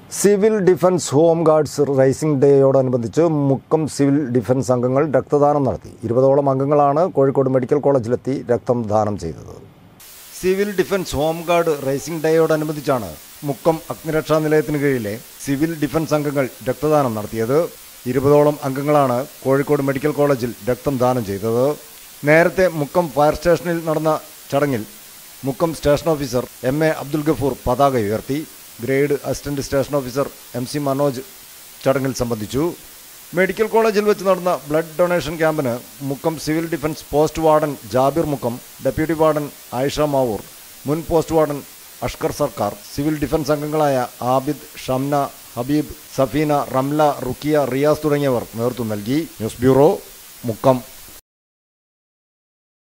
civil defence home guards raising ഡേയോടനുബന്ധിച്ച് Mukkam civil defence അംഗങ്ങൾ രക്തദാനം നടത്തി ഇരുപതോളം അംഗങ്ങളാണ് കോഴിക്കോട് മെഡിക്കൽ കോളേജിലെത്തി രക്തം ദാനം ചെയ്തത് civil defence home guard raising ഡേയോടനുബന്ധിച്ചാണ് മുക്കം അഗ്നിരക്ഷാ നിലയത്തിന് കീഴിലെ സിവിൽ ഡിഫൻസ് അംഗങ്ങൾ രക്തദാനം നടത്തിയത് ഇരുപതോളം അംഗങ്ങളാണ് കോഴിക്കോട് മെഡിക്കൽ കോളേജിൽ രക്തം ദാനം ചെയ്തത് നേരത്തെ മുക്കം ഫയർ സ്റ്റേഷനിൽ നടന്ന ചടങ്ങിൽ Mukkam station officer M A Abdul Gafoor പതാക ഉയർത്തി grade assistant station officer M C Manoj ചടങ്ങിൽ സംബന്ധിച്ചു മെഡിക്കൽ കോളേജിൽ വെച്ച് നടന്ന ബ്ലഡ് ഡൊണേഷൻ ക്യാമ്പിന് Mukkam civil defence post warden Jabir Mukkam deputy warden Ayisha Mavoor മുൻ പോസ്റ്റ് വാർഡൻ അഷ്കർ സർക്കാർ സിവിൽ ഡിഫൻസ് അംഗങ്ങളായ ആബിദ് ഷംന ഹബീബ് സഫീന റംല റുക്കിയ റിയാസ് തുടങ്ങിയവർ നേതൃത്വം നൽകി ന്യൂസ് ബ്യൂറോ മുക്കം